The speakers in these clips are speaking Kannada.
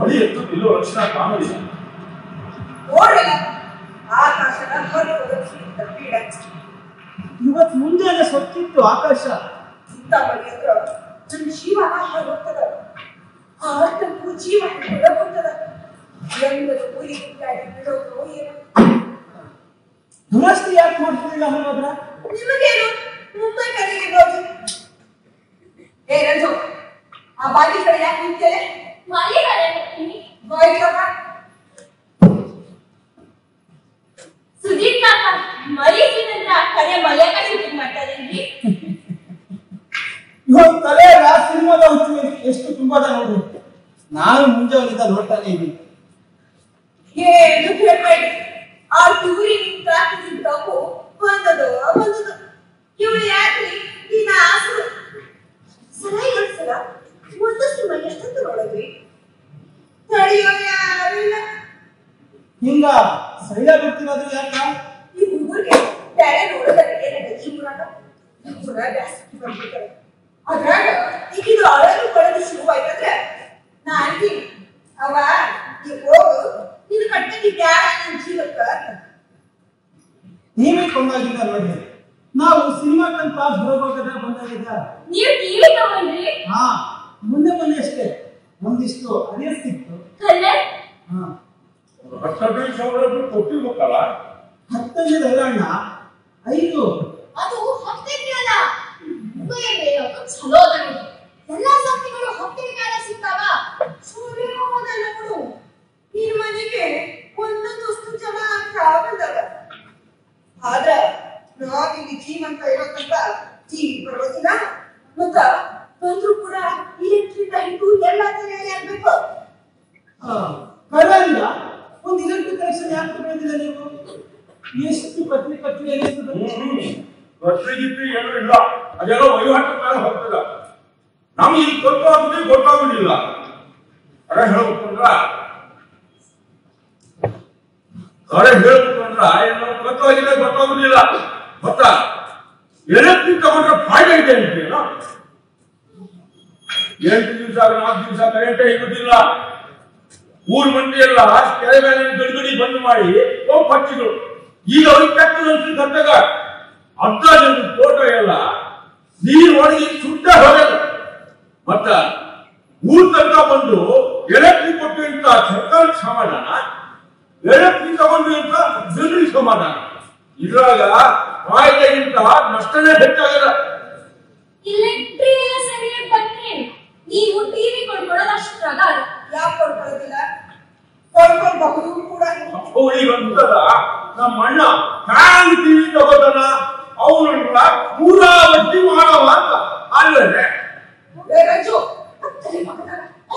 ಮಳಿ ಎತ್ತು ನಿಲ್ಲೋ ಲಕ್ಷಣ ಕಾಣಲಿಲ್ಲ ನೋಡಿಲ್ಲ ಆಕಾಶದ ಹೊರಗೆ ಒದಗಿಸಿದ್ದ ಪೀಡ ಇವತ್ ಮುಂಜಾನೆ ಸ್ವಚ್ಛಿತ್ತು ಆಕಾಶ ಇಂಥ ಮಳಿ ಅಂದ್ರ ನನ್ನ ಜೀವನ ಹೋಗ್ತದ ಆರ್ತಕ್ಕೂ ಜೀವ ಹೊರಗೋಗ್ತದ ಎಲ್ಲರೂ ಊರಿಗೆ ಗಾಡಿ ಬಿಡೋದು ಏನೋ ದುರಸ್ತಿ ಯಾಕೆ ಮಾಡ್ತಿಲ್ಲ ಹಾಗಾದ್ರ ನಿಮಗೇನು ಮುಂಬೈ ಕಡೆಗೆ ಹೋಗಿ ಏ ರಂಜು ಆ ಬಾಗಿ ಕಡೆ ಯಾಕೆ ನಿಂತೇನೆ ಮಳೆಗಾಲ ಬರ್ತೀನಿ ಬಾಯ್ಕಮ್ಮ ಸುದೀಪ್ ಕಾಕ ಮರೀಸಿನಂತ ಕಡೆ ಮಳೆಯಾಗ ಶೂಟಿಂಗ್ ಮಾಡ್ತಾರೇನ್ರಿ ಇವತ್ತು ತಲೆ ಸಿನಿಮಾದ ಹುಚ್ಚು ಎಷ್ಟು ತುಂಬಾದ ನೋಡು ನಾನು ಮುಂಜಾನೆಯಿಂದ ನೋಡ್ತಾನೆ ಇದ್ದೀನಿ ಏನು ಕೇಳ್ಬೇಡಿ ಆ ಟೂರಿಗೆ ಪ್ರಾರ್ಥಿಸಿದ್ದವು ಬಂದದು ಬಂದದು ಇವಳು ಯಾಕ್ರಿ ನೀನ ಆಸರು ಸಲ ಎರಡು ಸಲ ಒಂದಷ್ಟು ಮನೆ ಎಷ್ಟಂತ ನೋಡಿದ್ರಿ ತಡೆಯೋ ಯಾರು ಇಲ್ಲ ಹಿಂಗ ಸೈಡ ಬಿಡ್ತಿರೋದು ಯಾಕ ಈ ಹುಡುಗರಿಗೆ ಬ್ಯಾರೆ ನೋಡೋದಕ್ಕೆ ಏನಾಗ ಈ ಮುರಾಗ ಈ ಮುರಾಗ ಜಾಸ್ತಿ ಬಂದ್ಬಿಡ್ತಾರೆ ಅದ್ರಾಗ ಈಗಿದು ಅಳಲು ಕೊಡೋದು ಶುರುವಾಯ್ತಂದ್ರೆ ನಾ ಅಂತೀನಿ ಅವ ಈ ಹೋಗು ನಿನ್ನ ಕಟ್ಟಕ್ಕೆ ಬ್ಯಾಡ ನನ್ನ ಜೀವಕ್ಕ ಅಂತ. ನೀವೇ ಕೊಂಡಾಗಿದ್ದ ನೋಡ್ರಿ ನಾವು ಸಿನಿಮಾಕ್ಕಂತ ಹೊರಗೋಗದ ಬಂದಾಗಿದ್ದ ನೀವು ಟಿವಿ ತಗೊಂಡ್ರಿ ಹಾ ಮುಂದೆ ಮೊನ್ನೆ ಅಷ್ಟೇ ಒಂದಿಷ್ಟು ಅದೇ ಸಿಕ್ತು ಕಲರ್ ಹಾ ಹತ್ತದೈದು ಸಾವಿರ ರೂಪಾಯಿ ಕೊಟ್ಟಿರ್ಬೇಕಲ್ಲ ಹತ್ತನೇದು ಅಲ್ಲ ಐದು ಅದು ಹತ್ತಿಗೆ ಅಲ್ಲ ಮುಂಬೈಯಲ್ಲಿ ಅದು ಚಲೋ ಅದ ನೋಡಿ ಎಲ್ಲಾ ಸಂಸ್ಥೆಗಳು ಹತ್ತಿಗೆ ಕಾಲ ಸಿಗ್ತಾವ ಸೂರ್ಯೋದಯ ನೋಡು ನಿನ್ ಮನೆಗೆ ಒಂದೊಂದು ವಸ್ತು ಜನ ಆಗ್ತಾ ಬಂದಾಗ ಆದ್ರ ನಾವಿಲ್ಲಿ ಜೀವಂತ ಇರೋತಂತ ಟಿವಿ ಬರೋದಿಲ್ಲ ಮತ್ತ ಬಂದ್ರು ಕೂಡ ಇಲೆಕ್ಟ್ರಿಕ್ ಹಿಡಿದು ಎಲ್ಲ ತಲೆಯಲ್ಲಿ ಆಗ್ಬೇಕು ಪರವಾಗಿಲ್ಲ ಒಂದು ಇಲೆಕ್ಟ್ರಿಕ್ ಕನೆಕ್ಷನ್ ಯಾಕೆ ತಗೊಂಡಿಲ್ಲ ನೀವು ಎಷ್ಟು ಪತ್ರಿ ಪತ್ರಿ ಏನಿರ್ತದೆ ರಸ್ತೆ ಗಿಟ್ಟಿ ಏನೂ ಇಲ್ಲ ಅದೆಲ್ಲ ವಹಿವಾಟು ಮೇಲೆ ಹೋಗ್ತದ ನಮ್ಗೆ ಈಗ ಗೊತ್ತಾಗುದೇ ಗೊತ್ತಾಗುದಿಲ್ಲ ಅರೆ ಹೇಳ್ಬೇಕಂದ್ರ ಅರೆ ಹೇಳ್ಬೇಕಂದ್ರ ಏನೋ ಗೊತ್ತಾಗಿದೆ ಗೊತ್ತಾಗುದಿಲ್ಲ ಗೊತ್ತಾ ಎಲೆಕ್ಟ್ರಿಕ್ ತಗೊಂಡ್ರೆ ಫಾಯ್ದೆ ಇದೆ ಅಂತೀನೋ ಎಂಟು ದಿವಸ ನಾಲ್ಕು ದಿವಸ ಕರೆಂಟೇ ಇರುವುದಿಲ್ಲ ಊರ್ ಮಂದಿ ಎಲ್ಲ ಕೆರೆ ಮೇಲೆ ಗಡಿಗಡಿ ಬಂದ್ ಮಾಡಿ ಹೋಗ್ ಹಚ್ಚಿದ್ರು ಈಗ ಅವ್ರಿಗೆ ಕೆಟ್ಟದಂತ ಗಂಟಗ ಅರ್ಧ ಜನದ ಫೋಟೋ ಎಲ್ಲ ನೀರು ಒಣಗಿ ಸುಟ್ಟ ಹೋಗಲ್ಲ ಮತ್ತ ಊರ್ ತನಕ ಬಂದು ಎಲೆಕ್ಟ್ರಿಕ್ ಕೊಟ್ಟು ಅಂತ ಸರ್ಕಾರಕ್ಕೆ ಸಮಾಧಾನ ಎಲೆಕ್ಟ್ರಿಕ್ ತಗೊಂಡು ಅಂತ ಜನರಿಗೆ ಸಮಾಧಾನ ಇದ್ರಾಗ ಕಾಯ್ದೆಗಿಂತ ನಷ್ಟನೇ ಹೆಚ್ಚಾಗಲ್ಲ ಇಲೆಕ್ಟ್ರಿ ಎಲ್ಲ ಸರಿಯಾಗಿ ಬಂದ್ರೆ ನೀವು ಟಿವಿ ಕೊಂಡ್ಕೊಳ್ಳೋದು ಅಷ್ಟ್ರಾಗ ಅಲ್ಲ ಯಾಕೆ ಕೊಡ್ಕೊಳ್ಳೋದಿಲ್ಲ ಕೊಂಡ್ಕೊಳ್ಬಹುದು ಕೂಡ ಅವಳಿಗಂತದ ನಮ್ಮ ಅಣ್ಣ ಫ್ಯಾನ್ ಟಿವಿ ತಗೋತಾನ ಅವನಲ್ಲ ಮೂರಾವತಿ ಮಾಡವ ಅಂತ ಅಲ್ಲದೆ ಏ ರಂಜು ತಲೆ ಮಗನಾಗ.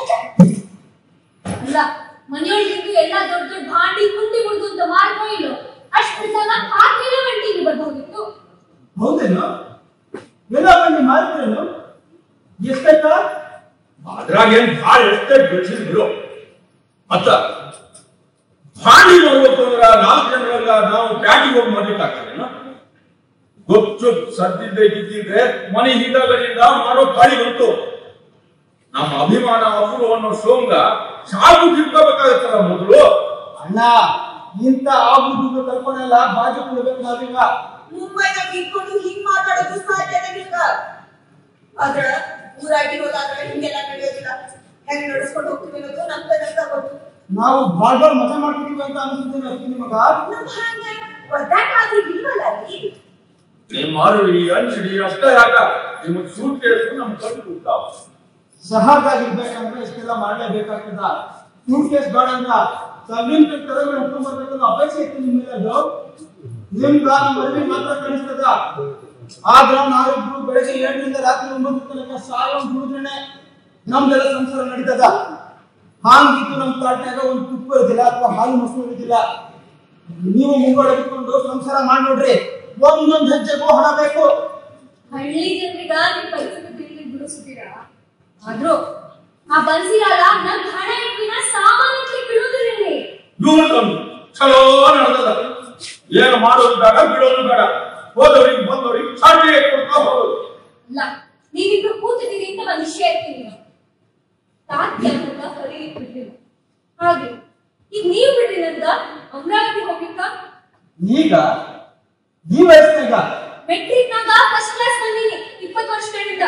ಅಲ್ಲ ಮನೆಯೊಳಗಿದ್ದು ಎಲ್ಲ ದೊಡ್ಡ ದೊಡ್ಡ ಭಾಂಡಿ ಕುಂಡಿ ಮುಡ್ದು ಅಂತ ಮಾರ್ಕೋ ಇಲ್ಲೋ ಅಷ್ಟು ಸಲ ಹಾಕಿಲ್ಲ ಒಂದು ಟಿವಿ ಬರ್ಬೋದಿತ್ತು ಹೌದೇನು ಎಲ್ಲ ಬಂದು ಮಾರಿದ್ರೇನು ಎಷ್ಟಾಯ್ತಾ ಅದ್ರಾಗ ಏನ್ ಭಾಳ ಎಷ್ಟೇ ಬೆಳೆಸಿದ್ರು ಮತ್ತ ಹಾನಿ ಮಾಡ್ಬೇಕು ಅಂದ್ರ ನಾಲ್ಕು ಜನರಾಗ ನಾವು ಪ್ಯಾಟಿಗೆ ಹೋಗಿ ಮಾಡ್ಲಿಕ್ಕಾಗ್ತದೇನ ಗೊತ್ತು ಸದ್ದಿದ್ದೆ ಗಿದ್ದಿದ್ರೆ ಮನೆ ಹಿಂದಗಡೆಯಿಂದ ಮಾಡೋ ಪಾಳಿ ಬಂತು ನಮ್ಮ ಅಭಿಮಾನ ಹಸಿರು ಅನ್ನೋ ಸೋಂಗ ಸಾಕು ತಿಳ್ಕೋಬೇಕಾಗತ್ತಲ್ಲ ಮೊದಲು ಅಣ್ಣ ಇಂಥ ಆಗುದು ಕಲ್ಪನೆಲ್ಲ ಬಾಜು ಕೊಡ್ಬೇಕು ನಾವೀಗ ಮುಂಬೈದಾಗ ಇಟ್ಕೊಂಡು ಹಿಂಗ್ ಮಾತಾಡೋದು ಸಾಧ್ಯನೇ ಇಲ್ಲ ಆದ್ರ ಊರಾಗಿರೋದಾದ್ರೆ ಹಿಂಗೆಲ್ಲ ನಡೆಯೋದಿಲ್ಲ ಹೆಂಗ್ ನಡೆಸ್ಕೊಂಡು ಹೋಗ್ತೀವಿ ಅನ್ನೋದು ನಮ್ಗೆ ನಮ್ಗ ಗೊತ್ತು ನಾವು ಬಾಳ್ ಬಾಳ್ ಮಜಾ ಮಾಡ್ತಿದೀವಿ ಅಂತ ಅನ್ಸುತ್ತೆ ಅಷ್ಟೇ ನಿಮಗ ನಮ್ ಹಂಗ ಒದ್ದಾಟ ಆದ್ರೆ ಇಲ್ವಲ್ಲ ಅಲ್ಲಿ ನಿಮ್ಮ ಈ ಅಂಚಡಿ ಅಷ್ಟ ಯಾಕ ನಿಮಗೆ ಸೂಟ್ ಕೇಳಿದ್ರು ನಮ್ ಕಣ್ಣು ಕೂತಾವ ಸಹಜಾಗಿರ್ಬೇಕಂದ್ರೆ ಇಷ್ಟೆಲ್ಲ ಮಾಡ್ಲೇಬೇಕಾಗ್ತದ ಸೂಟ್ ಕೇಸ್ ಬೇಡ ಅಂದ್ರ ಸಬ್ಲಿನ್ ತರಗಳು ಹುಡ್ಕೊಂಡ್ ಬರ್ಬೇಕನ್ನೋ ಅಪೇಕ್ಷೆ ಇತ್ತು ನಿಮ್ಮೆಲ್ಲದು ನಿಮ್ಗ ನಮ್ಮ ಅರಿವಿ ಮಾತ್ರ ಕಾಣಿಸ್ತದ ಆದ್ರ ನಾವಿಬ್ರು ಬೆಳಗ್ಗೆ ಏಳರಿಂದ ರಾತ್ರಿ ಒಂಬತ್ತು ತನಕ ಸಾಲ ದುಡಿದ್ರೇನೆ ನಮ್ದೆಲ್ಲ ಸಂಸಾರ ನಡೀತದ ಹಾಂಗಿತ್ತು ನಮ್ ತಾಟ್ನಾಗ ಒಂದು ತುಪ್ಪ ಇರೋದಿಲ್ಲ ಅಥವಾ ಹಾಲು ಮೊಸರು ಇರೋದಿಲ್ಲ ನೀವು ಮುಂಗಡ ಇಟ್ಕೊಂಡು ಸಂಸಾರ ಮಾಡಿ ನೋಡ್ರಿ ಒಂದೊಂದ್ ಹೆಜ್ಜೆಗೂ ಹಣ ಬೇಕು ಹಳ್ಳಿ ಜನರಿಗ ನಿಮ್ ಪರಿಸ್ಥಿತಿ ತಿಳಿದು ಬಿಡಿಸ್ತೀರಾ ಆದ್ರೂ ಆ ಬನ್ಸಿರಲ್ಲ ನನ್ ಹಣ ಇಟ್ಟಿನ ಸಾಮಾನ್ಯಕ್ಕೆ ಬಿಡುವುದಿಲ್ಲ ಇವ್ರದೊಂದು ಚಲೋ ನಡೆದದ ಏನು ಮಾಡೋದು ಬೇಡ ಬಿಡೋದು ಬೇಡ ಹೋದವ್ರಿಗೆ ಬಂದವ್ರಿಗೆ ಸಾಟಿ ಕೊಡ್ತಾ ಹೋಗೋದು ಅಲ್ಲ ನೀವಿಬ್ರು ಕೂತಿದ್ದೀರಿ ಅಂತ ಒಂದ್ ವಿಷಯ ಇರ್ತೀನಿ ತಾತ್ಯ ಅಂತ ಸರಿ ಬಿಡ್ಲಿಲ್ಲ ಹಾಗೆ ಈಗ ನೀವು ಬಿಡ್ರಿ ನಂದ ಅಮರಾವತಿ ಹೋಗ್ಲಿಕ್ಕ ಈಗ ಈ ವಯಸ್ಸಿನಾಗ ಮೆಟ್ರಿಕ್ ನಾಗ ಫಸ್ಟ್ ಕ್ಲಾಸ್ ಬಂದೀನಿ ಇಪ್ಪತ್ತು ವರ್ಷಗಳಿಂದ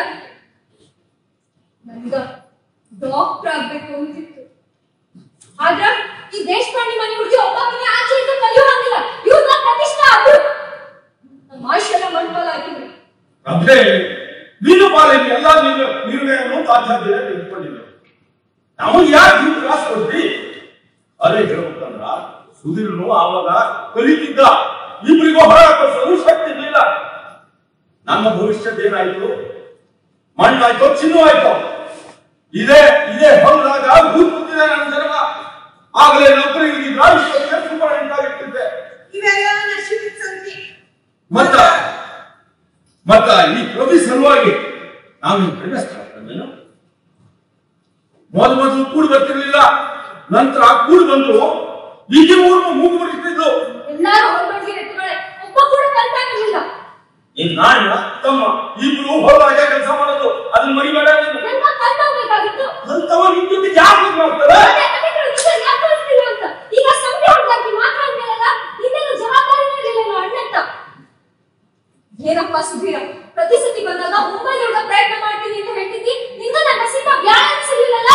ನನ್ಗ ಡಾಕ್ಟರ್ ಆಗ್ಬೇಕು ಅಂತಿತ್ತು ಆದ್ರ ಈ ದೇಶಪಾಂಡೆ ಮನೆ ಹುಡುಗಿ ಒಬ್ಬಾಕಿನೇ ಆಚೆಯಿಂದ ಕಲಿಯೋ ಹಂಗಿಲ್ಲ ಇವ್ರನ್ನ ಪ್ರತಿಷ್ಠೆ ಆದ್ರು ನಮ್ಮ ಆಯುಷ್ಯೆಲ್ಲ ಮಣ್ಪಾಲ ಹಾಕಿದ್ರು ಅದೇ ನೀನು ಪಾಲಿನ ಎಲ್ಲ ನೀನು ನಿರ್ಣಯವನ್ನು ತಾತ್ಸಾಧ್ಯ ತೆಗೆದುಕೊಂಡಿದ್ದೆ ನಮಗೆ ಯಾಕೆ ನೀವು ಕ್ಲಾಸ್ ಕೊಡ್ತಿ ಅದೇ ಹೇಳ್ಬೇಕಂದ್ರ ಸುಧೀರ್ನು ಆವಾಗ ಕಲಿತಿದ್ದ ಇಬ್ಬರಿಗೂ ಹೊರ ಕಳಿಸಲು ಶಕ್ತಿ ಇರಲಿಲ್ಲ ನನ್ನ ಭವಿಷ್ಯದ ಏನಾಯ್ತು ಮಣ್ಣಾಯ್ತು ಚಿನ್ನವಾಯ್ತು ಇದೇ ಇದೇ ಹೊಲದಾಗ ಭೂತ್ ಕೂತಿದೆ ನನ್ನ ಜನ್ಮ ಆಗಲೇ ನೌಕರಿ ಹಿಡಿದಿದ್ರ ಇಷ್ಟೊತ್ತಿಗೆ ಸೂಪರ್ ಆಗಿರ್ತಿದ್ದೆ ಇವೆಲ್ಲ ನಶಿಬಿದ ಸಂಗತಿ ಮತ್ತ ಮತ್ತ ಈ ಪ್ರತಿ ಸಲುವಾಗಿ ನಾವು ಪ್ರವೇಶಿಸ್ತೇನು ಮೊದಲು ಮೊದಲು ಕೂಡಿ ಬರ್ತಿರ್ಲಿಲ್ಲ ನಂತರ ಕೂಡಿ ಬಂದು ಈಗ ಊರು ಮೂಗು ಬಿಡ್ತಿದ್ದು ಎಲ್ಲಾರು ಹೊರಗಡೆ ಎತ್ತುಗಳೇ ಒಬ್ಬ ಕೂಡ ಕಲ್ತಾಗಿರ್ಲಿಲ್ಲ ಈ ನಾಣ್ಯ ತಮ್ಮ ಇಬ್ರು ಹೊರಗೆ ಕೆಲಸ ಮಾಡೋದು ಅದನ್ನ ಮರಿಬೇಡ ನೀನು ನನ್ನ ಕಲ್ತಾಗ್ಬೇಕಾಗಿತ್ತು ಅಂತವ ನಿನ್ ಜೊತೆ ಯಾಕೆ ಮಾಡ್ತಾರೆ ಮತ್ತೆ ಅದಕ್ಕೆ ವಿಷಯ ಯಾಕೆ ಕಳಿಸ್ತಿಲ್ಲ ಅಂತ ಈಗ ಸಂಖ್ಯೆ ಹುಡುಗಾಕಿ ಮಾತಾಡ್ಮೇಲಲ್ಲ ಇದೆಲ್ಲ ಜವಾಬ್ದಾರಿ ಇರಲಿಲ್ಲ ಅಣ್ಣಂತ ಏನಪ್ಪ ಸುಧೀರ ಪ್ರತಿ ಸತಿ ಬಂದಾಗ ಮುಂಬೈ ಹೋಗ ಪ್ರಯತ್ನ ಮಾಡ್ತೀನಿ ಅಂತ ಹೇಳ್ತಿದ್ದಿ ನಿಂಗ ನನ್ನ ಸೀತಾ ಬ್ಯಾಡ ಅನ್ಸಿರ್ಲಿಲ್ಲಲ್ಲ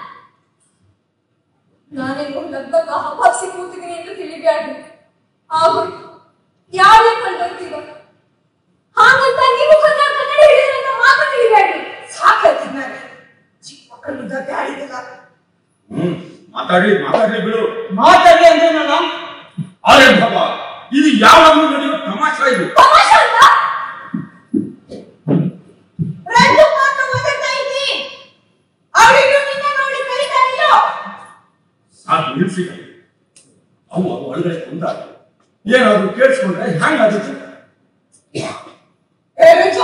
ನಾನೇನು ಲಗ್ಗಕ್ಕ ಹಬ್ಬಾಕ್ಸಿ ಕೂತಿದ್ದೀನಿ ಅಂತ ತಿಳಿಬ್ಯಾಡ್ರಿ ಆಗೋಯ್ತು ಯಾರೇ ಕಂಡೋಗ್ತೀಗ ಹಾಗಂತ ನೀವು ಕನ್ನಡ ಕನ್ನಡ ಹೇಳಿದ್ರಂತ ಮಾತು ತಿಳಿಬ್ಯಾಡ್ರಿ ಸಾಕಾಯ್ತು ನಾನು ಚಿಕ್ಕ ಮಕ್ಕಳು ಮುದ್ದಾಗಿ ಆಡಿದಿಲ್ಲ ಹ್ಮ್ ಮಾತಾಡಿ ಮಾತಾಡ್ಲಿ ಬಿಡು ಮಾತಾಡಿ ಅಂದ್ರೆ ನಾನು ಅರೆ ಬಾಬಾ ಇದು ಯಾವಾಗಲೂ ನಡೆಯೋ ತಮಾಷಾ ಇದು ತಮಾಷೆ ಅಂತ ರಂಡು ಮಾತು ಮಾತಾಡ್ತಾ ಇದ್ದಿ ಅವರಿಗೂ ನಿನ್ನ ನೋಡಿ ಕರೀತಾರಿಲ್ಲೋ ಸಾಕು ನಿಲ್ಸಿ ಅವು ಅವು ಒಳಗಡೆ ಕುಂತಾಗ ಏನಾದ್ರು ಕೇಳಿಸ್ಕೊಂಡ್ರೆ ಹೆಂಗಾಗುತ್ತೆ ಏ ರಂಜು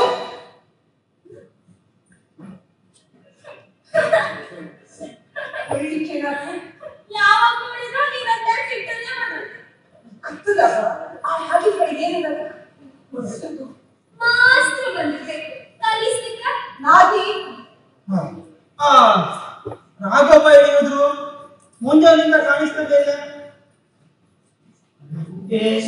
ಒಳ್ಳಿಕ್ಕೆ ಏನಾದ್ರು ಯಾವಾಗ ನೋಡಿದ್ರು ನೀನಂತ ಸಿಟ್ಟಲ್ಲೇ ಮಾಡೋದು ಕತ್ತದಾಗ ಆ ಹಾಗೆ ಏನಿಲ್ಲ ಮಾಸ್ತ್ರ ಬಂದಿದೆ ಕಲಿಸ್ಲಿಕ್ಕ ನಾದಿ ಆ ರಾಘವ ಹೇಳಿದ್ರು ಮುಂಜಾನಿಂದ ಕಾಣಿಸ್ತದೆ ಇಲ್ಲ ದೇಶ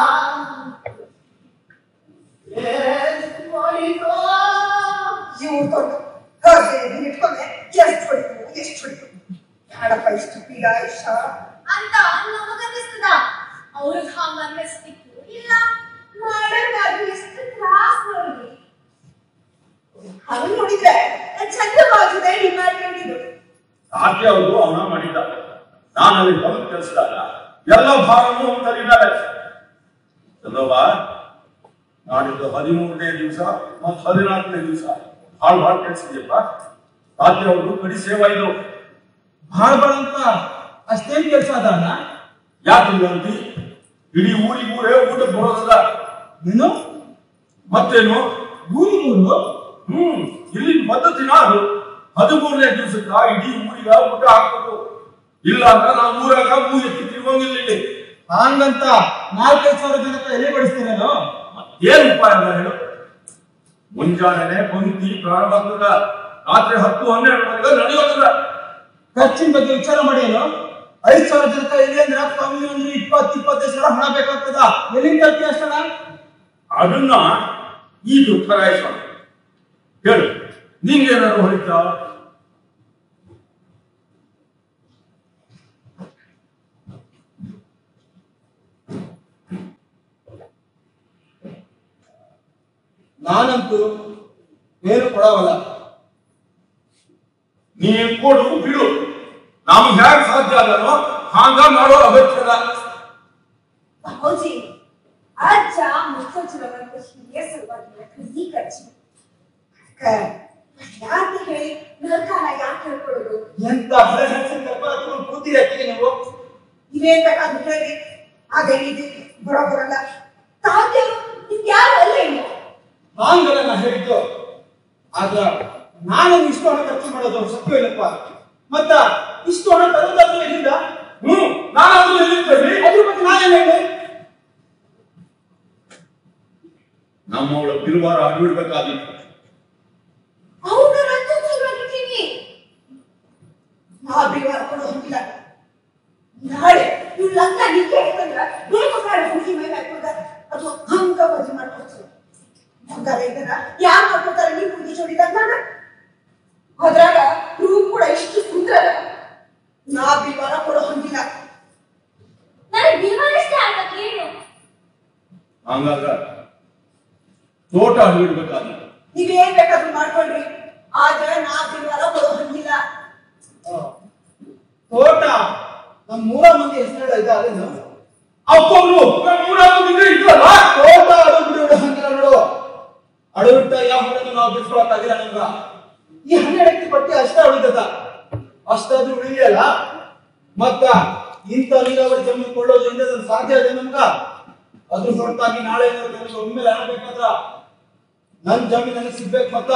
ಇವ್ರು ತೊಗೊಂಡು ಹಾಗೆ ಇಟ್ಕೊಂಡೆ ಎಷ್ಟು ಹೊಡಿತು ಎಷ್ಟು ಹೊಡಿತು ಬೇಡಪ್ಪ ಇಷ್ಟು ಪೀಡ ಇಷ್ಟ ಅಂತ ನಮಗನ್ನಿಸ್ತದ ಅವ್ರಿಗೆ ಹಂಗ ಅನ್ನಿಸ್ತಿತ್ತು ಇಲ್ಲ ಮಾಡೋದಾದ್ರೂ ಎಷ್ಟು ಕ್ಲಾಸ್ ನೋಡಿ ಹಂಗ್ ನೋಡಿದ್ರೆ ಚಂದ ಬಾಜುದೆ ಡಿಮಾಂಡ್ ಆಕೆ ಅವರು ಅವನ ಮಾಡಿದ್ದ ನಾನು ಅಲ್ಲಿ ಬಂದು ಕೆಲಸದಾಗ ಎಲ್ಲ ಭಾರನೂ ಅವನ ತಲೆಮೇಲೆ ಚಂದವ್ವ ನಾಡಿದ್ದು ಹದಿಮೂರನೇ ದಿವಸ ಮತ್ತು ಹದಿನಾಲ್ಕನೇ ದಿವಸ ಹಾಳು ಭಾಳ ಕೆಲಸಿದ್ಯಪ್ಪ ರಾತ್ರಿ ಅವರು ಕಡಿ ಸೇವಾ ಇದು ಭಾಳ ಭಾಳ ಅಂತ ಅಷ್ಟೇನ್ ಕೆಲಸ ಅದಾನ ಯಾಕೆ ಅಂತಿ ಇಡೀ ಊರಿಗೆ ಊರೇ ಊಟಕ್ಕೆ ಬರೋದಲ್ಲ ಏನು ಮತ್ತೇನು ಊರಿಗೂರು ಹ್ಮ್ ಇಲ್ಲಿ ಪದ್ಧತಿನ ಅದು ಹದಿಮೂರನೇ ದಿವಸಕ್ಕ ಇಡೀ ಊರಿಗ ಊಟ ಹಾಕ್ಬೇಕು ಇಲ್ಲ ಅಂದ್ರೆ ನಾವು ಊರಾಗ ಮೂ ಎತ್ತಿ ತಿರುಗೋಂಗಿಲ್ಲ ಇಲ್ಲಿ ಹಂಗಂತ ನಾಲ್ಕೈದು ಸಾವಿರ ಜನಕ್ಕೆ ಎಲ್ಲಿ ಬಡಿಸ್ತೀರೇನೋ ಏನ್ ಉಪಾಯ ಅದ ಹೇಳು ಮುಂಜಾನೆ ಪಂಕ್ತಿ ಪ್ರಾರಂಭ ಆಗ್ತದ ರಾತ್ರಿ ಹತ್ತು ಹನ್ನೆರಡರವರೆಗೆ ನಡೆಯೋದಿಲ್ಲ ಖರ್ಚಿನ ಬಗ್ಗೆ ವಿಚಾರ ಮಾಡಿ ಏನು ಐದ್ ಸಾವಿರ ಜನಕ್ಕೆ ಎಲ್ಲಿ ಅಂದ್ರೆ ಕಮ್ಮಿ ಅಂದ್ರೆ ಇಪ್ಪತ್ತು ಇಪ್ಪತ್ತೈದು ಸಾವಿರ ಹಣ ಬೇಕಾಗ್ತದ ಎಲ್ಲಿಂದ ತರ್ತಿ ಅಷ್ಟಣ ಅದನ್ನ ಈಗ ಉತ್ತರಾಯಿಸೋಣ ಹೇಳು ನಿಂಗೇನಾದ್ರು ಹೊಳಿತಾ ನಾನಂತೂ ಏನು ಕೊಡವಲ್ಲ ನೀ ಕೊಡು ಬಿಡು ನಮ್ಗೆ ಹ್ಯಾಕ್ ಸಾಧ್ಯ ಆಗಲ್ಲೋ ಹಾಂಗ ಮಾಡೋ ಅಗತ್ಯದ ಹೌಜಿ ಅಜ್ಜ ಮುಚ್ಚೋಚಿರವಂತ ಹಿರಿಯ ಸಲುವಾಗಿ ಕೃಷಿ ಖರ್ಚು ಯಾಕೆ ಹೇಳಿ ನರ್ಕಾನ ಯಾಕೆ ಹೇಳ್ಕೊಳ್ಳೋದು ಎಂತ ಹಳೆ ಹೆಸರು ಕರ್ಕೊಂಡು ಹತ್ಕೊಂಡು ಕೂತೀರಿ ಅತ್ತಿಗೆ ನೀವು ಇವೇನ್ ಬೇಕಾದ್ರೂ ಹೇಳಿ ಅದೇನಿದೆ ಬರೋಬರಲ್ಲ ತಾತ್ಯರು ನಿಮ್ಗೆ ಯಾರು ಅಲ್ಲ ಇನ್ನು ಹಾಂಗಲ್ಲ ನಾ ಹೇಳಿದ್ದು ಆದ್ರ ನಾನು ಇಷ್ಟು ಹಣ ಖರ್ಚು ಮಾಡೋದು ಸತ್ಯ ಇಲ್ಲಪ್ಪ ಮತ್ತ ಇಷ್ಟು ಹಣ ತರೋದಾದ್ರೂ ಎಲ್ಲಿಂದ ಹ್ಮ್ ನಾನಾದ್ರೂ ಎಲ್ಲಿದ್ದೇನೆ ಅದ್ರ ಬಗ್ಗೆ ನಾನೇನ್ ಹೇಳಿ ನಮ್ಮವಳ ಬಿರುವಾರ ಅಡ್ಬಿಡ್ಬೇಕಾದಿತ್ತು ಅವನ ರಕ್ತ ಸಲುವಾಗಿದ್ದೀನಿ ನಾ ಬಿವಾರ ಕೊಡೋದಿಲ್ಲ ಮಾಡ್ಕೊತಾರೆ ಇದನ್ನ ಯಾರು ಮಾಡ್ಕೊತಾರೆ ನೀವು ಹುಡುಗಿ ಜೋಡಿದಾಗ ಅದ್ರಾಗ ರೂಮ್ ಕೂಡ ಇಷ್ಟು ಸುಂದರ ನಾ ಬಿಲ್ವಾರ ಕೊಡೋ ಹಂಗಿಲ್ಲ ನನಗೆ ಬಿಲ್ವಾರಷ್ಟೇ ಆಗಕ್ಕೆ ಏನು ಹಂಗಾದ್ರ ತೋಟ ಅಡ್ಬಿಡ್ಬೇಕಾದ್ರೆ ನೀವೇನ್ ಬೇಕಾದ್ರೂ ಮಾಡ್ಕೊಳ್ರಿ ಆದ್ರೆ ನಾ ಬಿಲ್ವಾರ ಕೊಡೋ ಹಂಗಿಲ್ಲ ತೋಟ ನಮ್ ಮೂರ ಮಂದಿ ಹೆಸರು ಇದ ಅದೇನು ಅಪ್ಪವ್ರು ಮೂರಾಗಿದ್ರೆ ಇದ್ರಲ್ಲ ತೋಟ ಅಡು ಬಿಡು ಹಂಗಿಲ್ಲ ನೋಡು ಅಡುಬಿಟ್ಟ ಯಾವ ಹೊಡೆದು ನಾವು ಬಿಡ್ಸ್ಕೊಳಕ್ಕಾಗಿಲ್ಲ ನಮ್ಗ ಈ ಹನ್ನೆರಡಕ್ಕೆ ಪಟ್ಟಿ ಅಷ್ಟ ಉಳಿದದ ಅಷ್ಟಾದ್ರೂ ಉಳಿಯಲ್ಲ ಮತ್ತ ಇಂಥ ನೀರಾವರಿ ಜಮೀನು ಕೊಳ್ಳೋದ್ರಿಂದ ಅದು ಸಾಧ್ಯ ಇದೆ ನಮ್ಗ ಅದ್ರ ಹೊರತಾಗಿ ನಾಳೆ ಏನಾದ್ರು ನನಗೆ ಒಮ್ಮೆಲೆ ಆಗ್ಬೇಕಾದ್ರ ನನ್ ಜಮೀನು ನನಗೆ ಸಿಗ್ಬೇಕು ಮತ್ತ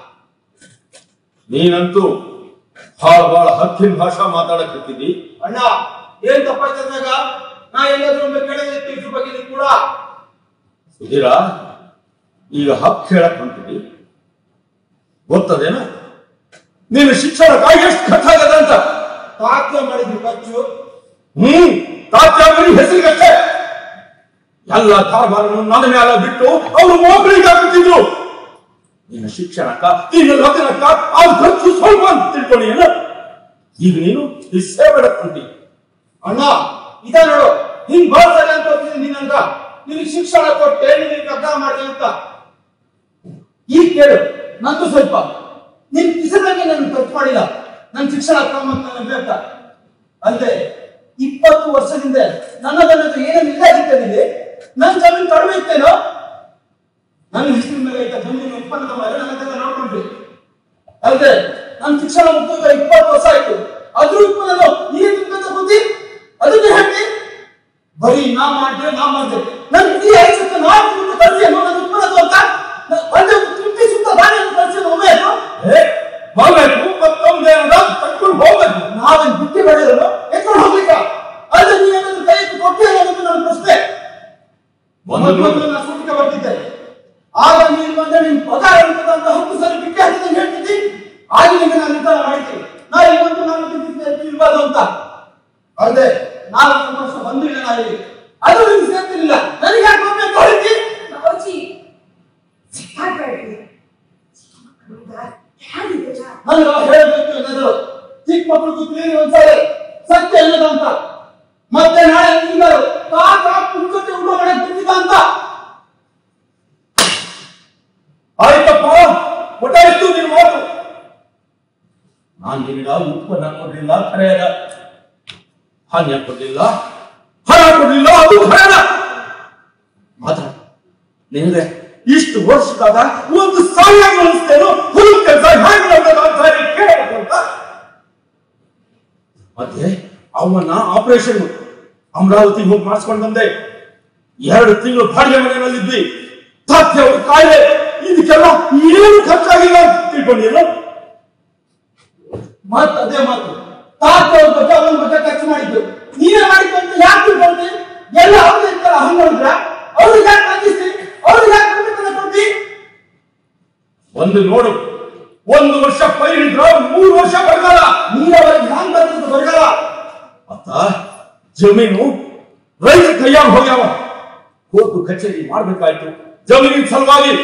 ನೀನಂತೂ ಭಾಳ ಭಾಳ ಹಕ್ಕಿನ ಭಾಷಾ ಮಾತಾಡಕತ್ತಿದ್ದಿ ಅಣ್ಣ ಏನ್ ತಪ್ಪಾಯ್ತಂದಾಗ ನಾ ಎಲ್ಲಾದ್ರೂ ಒಮ್ಮೆ ಕೆಳಗೆ ತಿಳಿಸು ಬಗ್ಗೆ ನೀನ್ ಕೂಡ ಸುಧೀರ ಈಗ ಹಕ್ಕು ಹೇಳಕ್ ಹೊಂಟಿದಿ ಗೊತ್ತದೇನ ನೀನು ಶಿಕ್ಷಣಕ್ಕಾಗಿ ಎಷ್ಟು ಖರ್ಚಾಗದ ಅಂತ ತಾತ್ಯ ಮಾಡಿದ್ರು ಖರ್ಚು ಹ್ಮ್ ತಾತ್ಯಾಗಲಿ ಹೆಸರಿಗಷ್ಟೇ ಎಲ್ಲ ಕಾರ್ಬಾರನ್ನು ನನ್ನ ಮೇಲೆ ಬಿಟ್ಟು ಅವರು ಮೋಕಳಿಗೆ ಹಾಕುತ್ತಿದ್ರು ನಿನ್ನ ಶಿಕ್ಷಣಕ್ಕ ನಿನ್ನ ಲಗ್ನಕ್ಕ ಆ ಖರ್ಚು ಸ್ವಲ್ಪ ಅಂತ ತಿಳ್ಕೊಳ್ಳಿ ಅಲ್ಲ ಈಗ ನೀನು ಈ ಸೇವೆ ಹೊಂಟಿ ಅಣ್ಣ ಇದ ನೋಡು ಹಿಂಗ್ ಬರ್ತಾರೆ ಅಂತ ಹೋಗ್ತಿದ್ದೀನಿ ನೀನಂತ ನಿನಗೆ ಶಿಕ್ಷಣ ಕೊಟ್ಟೆ ನಿನಗೆ ಅರ್ಥ ಮಾಡಿದೆ ಅಂತ ಈಗ ಕೇಳು ನಂದು ಸ್ವಲ್ಪ ನಿನ್ ಕಿಸದಂಗೆ ನಾನು ಖರ್ಚು ಮಾಡಿಲ್ಲ ನನ್ ಶಿಕ್ಷಣ ಕ್ರಮ ಅಂತ ನನಗೆ ಬೇಕಾ ಅಲ್ಲದೆ ಇಪ್ಪತ್ತು ವರ್ಷದಿಂದ ನನ್ನದನ್ನದು ಏನೇನು ಇಲ್ಲದಿದ್ದೇನಿದೆ ನನ್ ಜಮೀನು ಕಡಿಮೆ ಇತ್ತೇನೋ ನನ್ನ ಹೆಸರಿನ ಮೇಲೆ ಇದ್ದ ಜಮೀನು ಉತ್ಪನ್ನದ ಮೇಲೆ ನನ್ನದೆಲ್ಲ ನೋಡ್ಕೊಂಡ್ರಿ ಅಲ್ಲದೆ ನನ್ನ ಶಿಕ್ಷಣ ಮುಗಿದ ಇಪ್ಪತ್ತು ವರ್ಷ ಆಯ್ತು ಅದ್ರ ಉತ್ಪನ್ನ ನೀನೇ ತಿನ್ಕೊಂತ ಬುದ್ಧಿ ಅದನ್ನ ಹೇಳಿ ಬರೀ ನಾ ಮಾಡಿದ್ರೆ ನಾ ಮಾಡಿದೆ ನನ್ ಈ ಐಸತ್ತು ನಾ ತಿಂದು ಕಳಿಸಿ ಅನ್ನೋ ನನ್ನ ಉತ್ಪನ್ನದು ಅಂತ ನ- ಒಂದೇ ತುಟ್ಟಿ ಸುತ್ತ ದಾರಿಯನ್ನು ಕಳಿಸಿ ಒಮ್ಮೆ ಆಯ್ತು ಏ ಹೋಗ್ಬೇಕು ಮತ್ತೊಂದೇನದ ತಕ್ಕೊಂಡು ಹೋಗ್ಬೇಕು ನಾವೇನ್ ಬುದ್ಧಿ ಮಾಡಿದ್ರು ಎತ್ಕೊಂಡು ಹೋಗ್ಲಿಕ್ಕ ಅಲ್ಲದೆ ನೀವೇನಾದ್ರೂ ಕೈ ಎತ್ತಿ ಕೊಟ್ಟೆ ಅನ್ನೋದು ನನ್ನ ಪ್ರಶ್ನೆ ಒಂದು ಮೊದಲು ನಾನು ಸೂಟಿಗೆ ಬರ್ತಿದ್ದೆ ಆಗ ನೀನು ಬಂದ್ರೆ ನಿನ್ ಪಗಾರ ಇರ್ತದ ಅಂತ ಹತ್ತು ಸಲ ಬಿಟ್ಟೆ ಹಾಕಿದಂಗೆ ಹೇಳ್ತಿದ್ದಿ ಆಗ ನಿಮಗೆ ನಾನು ನಿರ್ಧಾರ ಮಾಡಿದ್ದೀನಿ ನಾ ಈಗ ಬಂದು ನಾನು ತಿಂತಿದ್ದೆ ಇರ್ಬಾರ್ದು ಅಂತ ಅಲ್ಲದೆ ನಾಲ್ಕು ವರ್ಷ ಬಂದಿಲ್ಲ ನಾ ಇಲ್ಲಿ ಅದು ನಿಮ್ಗೆ ಸೇರ್ತಿರ್ಲಿಲ್ಲ ನನಗೆ ಯಾಕೆ ಒಮ್ಮೆ ಅಂತ ಹೇಳಿದ್ದಿ ಬಾಬಾಜಿ ಸಿಕ್ಕಾಡ್ಬೇಡ್ರಿ ಯಾರಿದೆಲ್ಲ ನನಗೆ ಹೇಳಬೇಕು ಏನಾದ್ರು ಚಿಕ್ಕ ಮಕ್ಕಳು ಕೂತ್ರಿ ಒಂದ್ಸರಿ ಸತ್ಯ ಏನದ ಅಂತ ಮತ್ತೆ ನಾಳೆ ಹಿಂಗಾರು ಕಾಕ ಕುಂಕತ್ತೆ ಊಟ ಮಾಡಕ್ ಬಂದಿದ್ದ ಅಂತ ಆಯ್ತಪ್ಪ ಊಟ ಇತ್ತು ನಿನ್ ಮಾತು ನಾನ್ ನಿನಗ ಉತ್ಪನ್ನ ಕೊಡ್ಲಿಲ್ಲ ಖರೆಯದ ಹಾನ್ಯ ಕೊಡ್ಲಿಲ್ಲ ಹಣ ಕೊಡ್ಲಿಲ್ಲ ಅದು ಖರೆಯದ ಮಾತ್ರ ನಿನಗೆ ಇಷ್ಟು ವರ್ಷದಾಗ ಒಂದು ಸಾಲ ಅನಿಸ್ತೇನೋ ಹುಲ್ ಕೆಲಸ ಹೇಗೆ ಮಾಡ್ಬೇಕು ಅಂತ ಹೇಳಿ ಕೇಳಬೇಕು ಅಂತ ಮತ್ತೆ ಅವನ್ನ ಆಪರೇಷನ್ ಅಮರಾವತಿಗೆ ಹೋಗಿ ಮಾಡಿಸ್ಕೊಂಡು ಬಂದೆ ಎರಡು ತಿಂಗಳು ಬಾಡಿಗೆ ಮನೆಯಲ್ಲಿದ್ವಿ ತಾತ್ಯ ಅವ್ರ ಕಾಯಿಲೆ ಇದಕ್ಕೆಲ್ಲ ಏನು ಖರ್ಚಾಗಿಲ್ಲ ಅಂತ ತಿಳ್ಕೊಂಡಿಲ್ಲ ಮತ್ ಅದೇ ಮಾತು ತಾತ ಅವ್ರ ಬಗ್ಗೆ ಅವನ ಬಗ್ಗೆ ಖರ್ಚು ಮಾಡಿದ್ದು ನೀವೇ ಮಾಡಿದ್ದು ಅಂತ ಯಾಕೆ ತಿಳ್ಕೊಂಡಿ ಎಲ್ಲ ಅವ್ರು ಇರ್ತಾರ ಹಂಗ ನೋಡಿದ್ರ ಅವ್ರಿಗೆ ಯಾಕೆ ತಗ್ಗಿಸ್ತಿ ಅವ್ರಿಗೆ ಯಾಕೆ ಕಡಿಮೆ ಕೊಡ್ತಿ ಒಂದು ನೋಡು ಒಂದು ವರ್ಷ ಪೈರಿದ್ರ ಮೂರು ವರ್ಷ ಬರಗಾಲ ನೀರವರಿಗೆ ಹ್ಯಾಂಗ್ ಬರ್ತದ ಬರಗಾಲ ಅತ್ತ ಜಮೀನು ರೈತ ಕೈಯಾಗ ಹೋಗ್ಯಾವ ಕೋರ್ಟು ಕಚೇರಿ ಮಾಡ್ಬೇಕಾಯ್ತು ಜಮೀನಿನ ಸಲುವಾಗಿ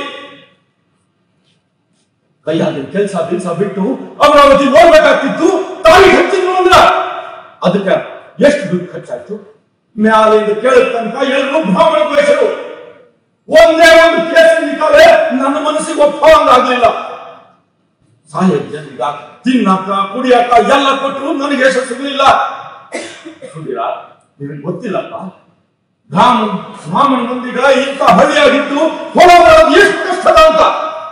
ಕೈಯಾಗಿನ ಕೆಲಸ ದಿವಸ ಬಿಟ್ಟು ಅಮರಾವತಿ ಹೋಗ್ಬೇಕಾಗ್ತಿತ್ತು ತಾಯಿ ಹಚ್ಚಿದ್ರು ಅಂದ್ರ ಅದಕ್ಕೆ ಎಷ್ಟು ದುಡ್ಡು ಖರ್ಚಾಯ್ತು ಮ್ಯಾಲಿಂದ ಕೇಳಿದ ತನಕ ಎಲ್ಲರೂ ಬ್ರಾಹ್ಮಣ ದ್ವೇಷರು ಒಂದೇ ಒಂದು ಕೇಸ್ ನಿಂತಾವೆ ನನ್ನ ಮನಸ್ಸಿಗೆ ಒಪ್ಪಂಗಾಗ್ಲಿಲ್ಲ ಸಾಹೇಬ್ ಜನರಿಗ ತಿನ್ನಕ ಕುಡಿಯಕ ಎಲ್ಲ ಕೊಟ್ಟರು ನನಗೆ ಯಶ ಸಿಗಲಿಲ್ಲ ಸುಧೀರ ನಿನಗೆ ಗೊತ್ತಿಲ್ಲಪ್ಪ ಬ್ರಾಹ್ಮಣ ಬ್ರಾಹ್ಮಣ ಮಂದಿಗ ಇಂಥ ಹಳ್ಳಿಯಾಗಿದ್ದು ಹೊರ ಬರೋದು ಎಷ್ಟು ಕಷ್ಟದ ಅಂತ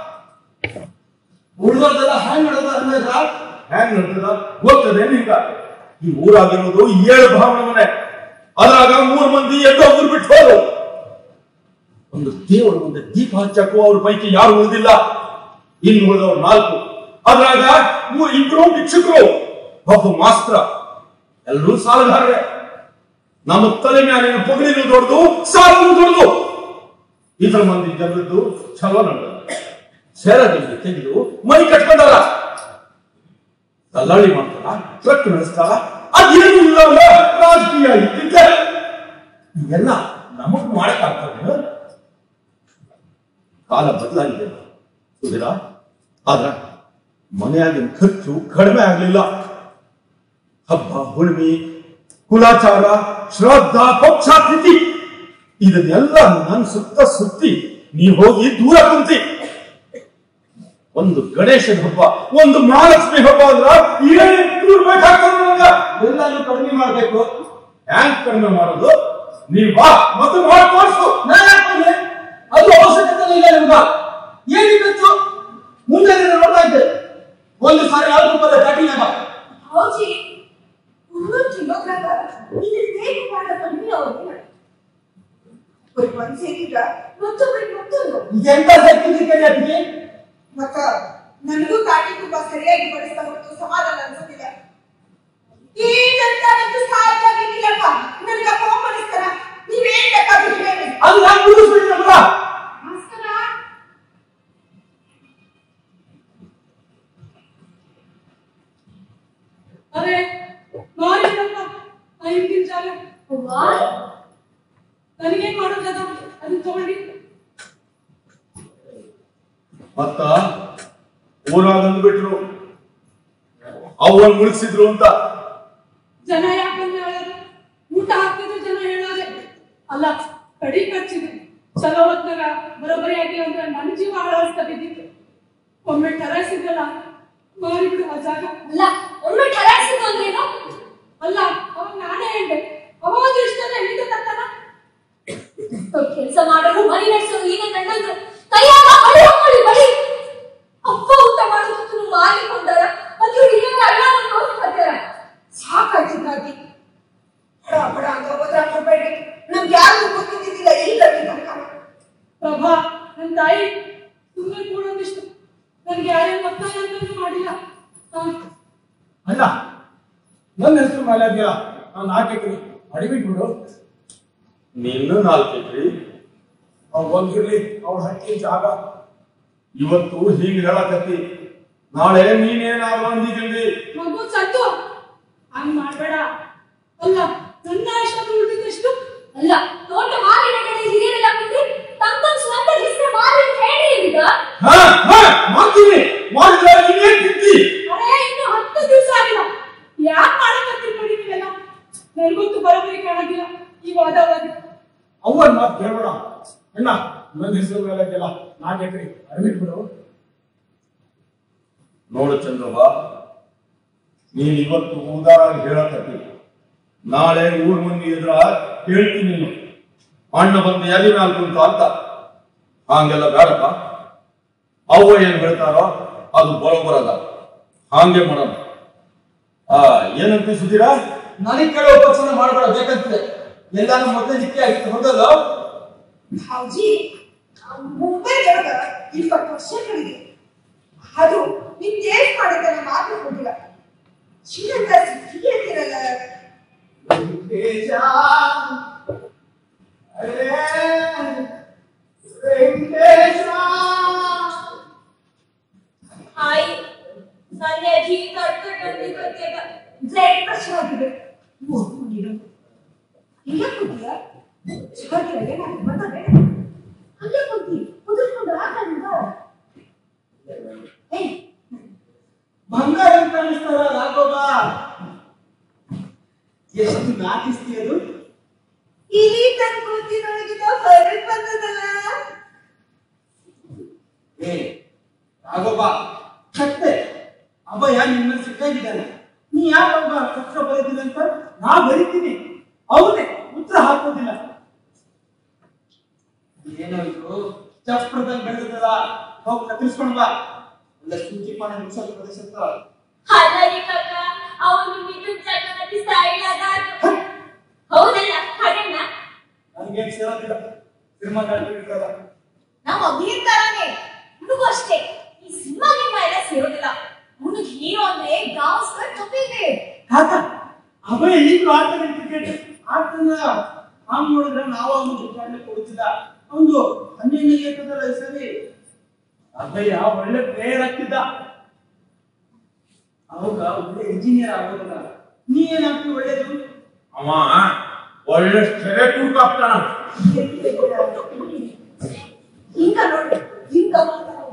ಉಳಿದೋದೆಲ್ಲ ಹ್ಯಾಂಗ್ ನಡೆದ ಅಂದ್ರೆ ಹೆಂಗ್ ನಡ್ದದ ಗೊತ್ತದೆ ನಿಂಗ ಈ ಊರಾಗಿರೋದು ಏಳು ಬ್ರಾಹ್ಮಣ ಮನೆ ಅದ್ರಾಗ ಮೂರು ಮಂದಿ ಎಲ್ಲೋ ಊರು ಬಿಟ್ಟು ಹೋದ್ರು ಒಂದು ದೇವರ ಮುಂದೆ ದೀಪ ಹಚ್ಚಕ್ಕೂ ಅವ್ರ ಪೈಕಿ ಯಾರು ಉಳಿದಿಲ್ಲ ಇನ್ನು ಉಳಿದವ್ರು ನಾಲ್ಕು ಅದ್ರಾಗ ಮೂರು ಇಬ್ರು ಭಿಕ್ಷುಕರು ಒಬ್ಬ ಮಾಸ್ತ್ರ ಎಲ್ಲರೂ ಸಾಲಗಾರರೇ ನಮ್ಮ ತಲೆ ಮ್ಯಾಲಿನ ಪೊಗಳಿನೂ ದೊಡ್ಡದು ಸಾಲನು ದೊಡ್ಡದು ಇತರ ಮಂದಿ ಜನರದ್ದು ಚಲೋ ನಡೆದ ಸೇರದಲ್ಲಿ ತೆಗೆದು ಮೈ ಕಟ್ಕೊಂಡಲ್ಲ ದಲ್ಲಾಳಿ ಮಾಡ್ತಾರ ಟ್ರಕ್ ನಡೆಸ್ತಾರ ಅದೇನು ಇಲ್ಲ ಅಲ್ಲ, ರಾಜಕೀಯ ಇದ್ದಿದ್ದೆ ಇವೆಲ್ಲ ನಮಗ್ ಮಾಡಕ್ಕಾಗ್ತದೆ ಕಾಲ ಬದಲಾಗಿದೆ ಸುಧೀರ ಆದ್ರ ಮನೆಯಾಗಿನ ಖರ್ಚು ಕಡಿಮೆ ಆಗ್ಲಿಲ್ಲ ಹಬ್ಬ ಹುಣ್ಣಿಮೆ ಕುಲಾಚಾರ ಶ್ರಾದ್ದ ಪಕ್ಷಾತಿಥಿ ಇದನ್ನೆಲ್ಲ ನನ್ ಸುತ್ತ ಸುತ್ತಿ ನೀ ಹೋಗಿ ದೂರ ಕುಂತಿ ಒಂದು ಗಣೇಶನ ಹಬ್ಬ ಒಂದು ಮಹಾಲಕ್ಷ್ಮಿ ಹಬ್ಬ ಅಂದ್ರ ಏನು ಬೇಕಾಗ್ತದ ನನಗ ಎಲ್ಲಾನು ಕಡಿಮೆ ಮಾಡ್ಬೇಕು ಹ್ಯಾಂಗ್ ಕಡಿಮೆ ಮಾಡೋದು ನೀವ್ ಬಾ ಮತ್ತು ಮಾಡಿ ತೋರ್ಸು ನಾನು ಯಾಕೆ ಅದು ಅವಶ್ಯಕತೆ ಇಲ್ಲ ನಿಮ್ಗ ಏನಿತ್ತು ಮುಂದೆ ನೀನು ನೋಡ್ತಾ ಇದ್ದೆ ಒಂದು ಸಾರಿ ಆದ್ರೂ ರೂಪಾಯಿ ಕಠಿಣ ಬಾ ಹೌಜಿ ಮುನ್ನೂರು ಕಿಲೋಗ್ರಾಮ ಇದು ಹೇಗೆ ಮಾಡ ಕಡಿಮೆ ಅವ್ರಿಗೆ ಒಬ್ಬರಿಗೆ ಒಂದ್ ಸೇರಿದ್ರ ಮತ್ತೊಬ್ಬರಿಗೆ ಮತ್ತೊಂದು ಇದೆಂತ ಸರ್ಟಿಫಿಕೇಟ್ ಅದಕ್ಕೆ ಮತ್ತ ನನಗೂ ಕಾಟಿ ತುಂಬಾ ಸರಿಯಾಗಿ ಬಡಿಸ್ತಾ ಹೊರತು ಸಮಾಧಾನ ಅನ್ಸೋದಿಲ್ಲ ಏನಂತ ಸಾಧ್ಯ ಆಗಿಲ್ಲಪ್ಪ ನನಗೆ ಕೋಪ ಬಡಿಸ್ತಾರ ನೀವೇನ್ ಬೇಕಾದ್ರೂ ಹೇಳಿ ಅದು ನಾನು ಮುಗಿಸ್ಬಿಟ್ಟಿರಲ್ಲ ಭಾಸ್ಕರ अरे ಮಾರಿ ನಮ್ಮ ಐದಿನ ಜಾಗ ಅವ್ವಾ ನನಗೆ ಮಾಡೋದದ ಅದನ್ನ ತಗೊಂಡಿ ಮತ್ತ ಊರಾಗ ಅಂದ್ಬಿಟ್ರು ಅವನ್ ಮುಳುಗಿಸಿದ್ರು ಅಂತ ಜನ ಯಾಕಂದ್ರೆ ಹೇಳೋದು ಊಟ ಹಾಕಿದ್ರೆ ಜನ ಹೇಳೋದೆ ಅಲ್ಲ ಕಡಿ ಖರ್ಚಿದೆ ಚಲೋ ಹೊತ್ನಾಗ ಬರೋಬ್ಬರಿಯಾಗಿ ಅಂದ್ರೆ ನನ್ನ ಜೀವ ಹಾಳಾಡ್ತಾ ಬಿದ್ದಿತ್ತು ಒಮ್ಮೆ ಟರಸಿದ್ದಲ್ಲ ಮಾರಿಬಿಡು ಆ ಜಾಗ ಅಲ್ಲ ಒಮ್ಮೆ ಠರಾಯಿಸಿದ್ದು ಅಂದ್ರೇನು ಅಲ್ಲ ಅವಾಗ ನಾನೇ ಹೇಳ್ದೆ ಅವಾಗ ಒಂದು ಇಷ್ಟನ ಎಲ್ಲಿಂದ ತರ್ತಾನ ಕೆಲಸ ಮಾಡೋರು ಮನೆ ನಡೆಸೋರು ಈಗ ಗಂಡಂದ್ರು ಕೈಯಾಗ ಬಳಿ ಮಾಡಿ ಬಳಿ ಅಪ್ಪ ಊಟ ಮಾಡೋದಕ್ಕೆ ಮಾರಿ ಕೊಂಡಾರ ಮತ್ತು ಹಿರಿಯರ ಅಲ್ಲ ನೋಡಿ ಬರ್ತಾರ ಸಾಕಾಯ್ತು ಗಾದಿ ಬಡ ಬಡ ಅಂತ ಹೋದ್ರ ಕೊಡ್ಬೇಡಿ ನಮ್ಗೆ ಯಾರಿಗೂ ಗೊತ್ತಿದ್ದಿಲ್ಲ ಈಗ ತನಕ ಪ್ರಭಾ ನನ್ನ ತಾಯಿ ಸುಮ್ಮನೆ ಕೂಡೋದಿಷ್ಟು ನನಗೆ ಯಾರೇನು ಒತ್ತಾಯ ಅಂತಂದು ಮಾಡಿಲ್ಲ ಹಾ ಅಲ್ಲ ನನ್ನ ಹೆಸರು ಮೇಲೆ ಅದೆಯಲ್ಲ ನಾನು ಹಾಕಿದ್ದೀನಿ ಅಡಿಬಿಟ್ಬಿಡು ನೀನು ನಾಲ್ಕೈತ್ರಿ ಅವ್ರು ಒಂದಿರ್ಲಿ ಅವ್ರ ಹಕ್ಕಿನ ಜಾಗ ಇವತ್ತು ಹೀಗೆ ಹೇಳಕತ್ತಿ ನಾಳೆ ನೀನೇನಾದ್ರು ಅಂದಿದ್ದೀನಿ ಮಗು ಸತ್ತು ಹಂಗ್ ಮಾಡ್ಬೇಡ ಅಲ್ಲ ನನ್ನ ಆಶ್ರಮ ಉಳಿದಿದ್ದೆಷ್ಟು ಅಲ್ಲ ತೋಟ ಮಾರಿನ ಕಡೆ ಹಿರಿಯರೆಲ್ಲ ಕುಂತು ತಮ್ಮ ತಮ್ಮ ಸ್ವಂತ ಹೆಸರು ಮಾರಿ ಅಂತ ಹೇಳಿ ಈಗ ಹಾ ಹಾ ಮಾಡ್ತೀನಿ ಮಾಡಿದ್ರೆ ನೀನೇನ್ ತಿಂತಿ ಅರೇ ಇನ್ನು ಹತ್ತು ದಿವಸ ಆಗಿಲ್ಲ ಯಾಕೆ ಮಾಡಕತ್ತೀರಿ ನೋಡಿ ನೀವೆಲ್ಲ ನನಗಂತೂ ಬರೋಬರಿ ಕಾಣೋದಿಲ್ಲ ಈ ವಾದವಾದ ಅವನ್ ಮಾತು ಕೇಳ್ಬೇಡ ಅಣ್ಣ ನನ್ನ ಹೆಸರು ಮೇಲೆ ಅದೆಯಲ್ಲ ನಾನು ಎಕರೆ ಅಡಿಬಿಟ್ಬಿಡು ನೋಡು ಚಂದ್ರವ್ವ ನೀನ್ ಇವತ್ತು ಉದಾರಾಗಿ ಹೇಳಕತ್ತಿ ನಾಳೆ ಊರ್ ಮಂದಿ ಎದುರ ಹೇಳ್ತೀನಿ ನೀನು ಅಣ್ಣ ಬಂದು ಎಲ್ಲಿ ಮ್ಯಾಲ್ ಕುಂತ ಅಂತ ಹಂಗೆಲ್ಲ ಬೇಡಪ್ಪ ಅವ್ವ ಏನ್ ಹೇಳ್ತಾರೋ ಅದು ಬರೋಬರದ ಹಾಗೆ ಮಾಡೋಣ ಆ ಏನಂತ ಸುಧೀರಾ ನನಗೆ ಕೇಳೋ ಉಪಚಾರ ಮಾಡಬೇಡ ಬೇಕಂತದೆ ಎಲ್ಲಾನು ಮೊದಲೇ ನಿತ್ಯ ಆಗಿತ್ತು ಹೌದಲ್ಲ ಹೌಜಿ ಮುಂಬೈದೊಳಗ ಇಪ್ಪತ್ತು ವರ್ಷಗಳಿಗೆ ಅದು ನಿಮ್ ಟೇಸ್ಟ್ ಮಾಡಿದ್ರೆ ಮಾತ್ರ ಹೋಗಿಲ್ಲ ಶ್ರೀಲಂಕಾ ಸಿಕ್ಕಿ ಅಂತಿರಲ್ಲ ವೆಂಕಟೇಶ ಅರೇ ವೆಂಕಟೇಶ ಹಾಯ್ ನನ್ನ ಅಜ್ಜಿ ಕಟ್ಕಟ್ಟಲ್ಲಿ ಪ್ರತ್ಯೇಕ ಬ್ಲಡ್ ಪ್ರಶ್ನೆ ಆಗಿದೆ ಓದ್ಕೊಂಡಿರು ಇಲ್ಲ ಕೂತಿಯ ಹಾಗೆ ನಾನು ಬಂದರೆ ಹಂಗೆ ಕೂತಿ ಕುದುರ್ಕೊಂಡು ಹಾಕಂದ ಏಯ್ ಬಂಗಾರ ಅಂತ ಕಾಣಿಸ್ತಾರ ರಾಘವ ಎಷ್ಟು ನಾಟಿಸ್ತಿ ಅದು ಇಲ್ಲಿ ತನ್ನ ಕೂತಿನೊಳಗಿದ ಹೊರಗೆ ಬಂದದಲ್ಲ ಏ ರಾಘವ ಕತ್ತೆ ಅಭಯ ನಿನ್ನ ಸಿಕ್ಕಾಗಿದ್ದಾನೆ ನೀ ಯಾಕಬ್ಬ ಪತ್ರ ಬರೀತೀನಿ ಅಂತ ನಾ ಬರೀತೀನಿ ಅವನೇ ಉತ್ತರ ಹಾಕೋದಿಲ್ಲ ಏನೋ ಇದು ಚಪ್ರದಲ್ಲಿ ಬೆಳೆದಲ್ಲ ಹೋಗಿ ಕತ್ತರಿಸ್ಕೊಂಡ್ ಬಾ ಒಳ್ಳೆ ಸೂಚಿ ಪಾನ ಮುಗಿಸಲು ಪ್ರದೇಶ ಹಾಗಾಗಿ ಕಾಕ ಅವನು ಮಿಥುನ್ ಚಕ್ರವರ್ತಿ ಸ್ಟೈಲ್ ಅದ ಹೌದಲ್ಲ ಹಾಗಣ್ಣ ನನಗೆ ಸೇರೋದಿಲ್ಲ ಸಿನಿಮಾ ಕಂಡಿರ್ತದ ನಮ್ಮ ಅಭಿಯಂತರನೇ ಹುಡುಗ ಅಷ್ಟೇ ಈ ಸಿನಿಮಾ ಗಿಮ್ಮ ಎಲ್ಲ ಸೇರೋದಿಲ್ಲ ಹುಡುಗ ಹೀರೋ ಅಂದ್ರೆ ಗಾವಸ್ಕರ್ ಕಪಿದೆ ಕಾಕ ಅಭಯ ಈಗಲೂ ಆಡ್ತಾನೆ ಕ್ರಿಕೆಟ್ ಆಡ್ತಾನ ಹಂಗ್ ನೋಡಿದ್ರೆ ನಾವು ಅವನು ಬಿಟ್ಟಾಡ್ಲಿಕ್ಕೆ ಕೊಡುತ್ತಿಲ್ಲ ಅವನು ಹನ್ನೆರಡು ಇರ್ತದಲ್ಲ ಈ ಸರಿ ಅಭಯ ಒಳ್ಳೆ ಪ್ಲೇಯರ್ ಆಗ್ತಿದ್ದ ಅವಾಗ ಒಳ್ಳೆ ಇಂಜಿನಿಯರ್ ಆಗೋದಿಲ್ಲ ನೀ ಏನಾಗ್ತಿ ಒಳ್ಳೇದು ಅವ ಒಳ್ಳೆ ಸ್ಟೆರೆ ಆಗ್ತಾನ ಹಿಂಗ ನೋಡಿ ಹಿಂಗ ಮಾಡ್ತಾರವ್ವ.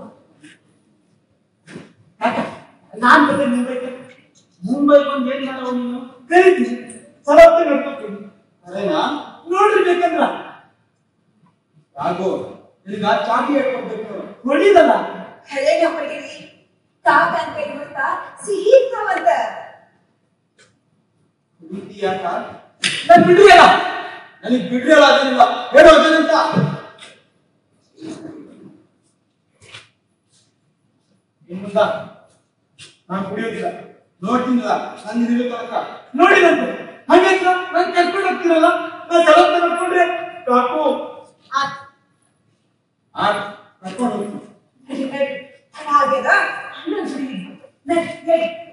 ಯಾಕೆ? ನಾನ್ ಮತ್ತೆ ಮುಂಬೈಗೆ ಮುಂಬೈಗೆ ಬಂದು ಏನ್ ಮಾಡೋ ನೀನು ಕರಿತೀನಿ ಸಲತ್ತೆ ನಡ್ಕೊತೀನಿ ಅದೇನಾ ನೋಡ್ರಿ ಬೇಕಂದ್ರ ಯಾಕೋ ನಿನಗ ಚಾಟಿ ಹೇಳ್ಕೊಡ್ಬೇಕು ಹೊಡಿದಲ್ಲ ಹಳೆಯ ಹೊರಗಿರಿ ತಾಕ ಅಂತ ಇರುವಂತ ಸಿಹಿ ಇರ್ತಾವಂತ ರೀತಿ ಯಾಕ ನಾನು ಬಿಡ್ರಿ ಅಲ್ಲ ನನಗೆ ಬಿಡ್ರಿ ಅಲ್ಲ ಅದನ್ನಿಲ್ಲ ಹೇಳೋ ಅದನ್ನಂತ ನಿಮ್ಮಿಂದ ನಾನು ಕುಡಿಯೋದಿಲ್ಲ ನೋಡ್ತೀನಿಲ್ಲ ನನ್ನ ಹಿರಿಯ ತನಕ ನೋಡಿದಂತೆ ಹಂಗೆ ನಾನು ಕರ್ಕೊಂಡು ಹೋಗ್ತೀರಲ್ಲ ನಾನು ಸಲತ್ತೆ ನಡ್ಕೊಂಡ್ರೆ ಸಾಕು ಆತ್ ಆ ಕರ್ಕೊಂಡು ಹೋಗ್ತೀನಿ ಹಾಗ್ಯದ ಅಣ್ಣ ಬಿಡಿ ನಡಿ, ನಡಿ.